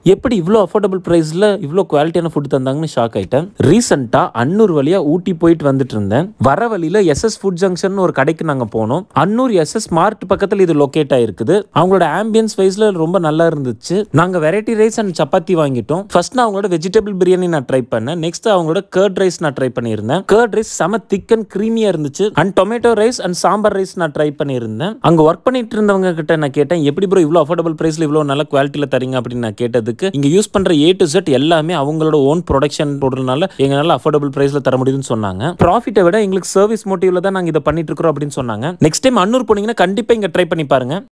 எப்படி இவ்வளோ அஃபோர்டபுள் ப்ரைஸில் இவ்வளோ குவாலிட்டியான ஃபுட் தந்தாங்கன்னு ஷாக் ஆயிட்டேன் ரீசெண்டாக அன்னூர் வழியாக ஊட்டி போயிட்டு வந்துட்டு இருந்தேன் வர வழியில் எஸ்எஸ் ஃபுட் ஜங்ஷன் ஒரு கடைக்கு நாங்கள் போனோம் அன்னூர் எஸ்எஸ் மார்ட் பக்கத்தில் இது லொக்கேட் ஆயிருக்குது அவங்களோட ஆம்பியன்ஸ் வைஸில் ரொம்ப நல்லா இருந்துச்சு நாங்கள் வெரைட்டி ரைஸ் அண்ட் சப்பாத்தி வாங்கிட்டோம் ஃபர்ஸ்ட் நான் அவங்களோட வெஜிடபிள் பிரியாணி நான் ட்ரை பண்ணேன் நெக்ஸ்ட் அவங்களோட கர்ட் ரைஸ் நான் ட்ரை பண்ணியிருந்தேன் கர்ட் ரைஸ் செம திக் அண்ட் க்ரீமியா இருந்துச்சு and tomato rice and sambar rice நான் ட்ரை பண்ணியிருந்தேன் அங்க ஒர்க் பண்ணிட்டு இருந்தவங்க கிட்ட நான் கேட்டேன் எப்படி ப்ரோ இவ்வளோ அஃபோர்டபுள் பிரைஸ்ல இவ்வளோ நல்ல குவாலிட்டியில் தரீங்க அப்படின்னு நான் கேட்டதுக்கு இங்க யூஸ் பண்ற ஏ டு செட் எல்லாமே அவங்களோட ஓன் ப்ரொடக்ஷன் போடுறதுனால எங்களால அஃபோர்டபுள் பிரைஸ்ல தர முடியுதுன்னு சொன்னாங்க ப்ராஃபிட்டை விட எங்களுக்கு சர்வீஸ் மோட்டிவ்ல தான் நாங்க இதை பண்ணிட்டு இருக்கிறோம் அப்படின்னு சொன்னாங்க நெக்ஸ்ட் டைம் அன்னூர் போனீங்கன்னா கண்டிப்பா இங்க ட்ரை பண்ணி பாருங்க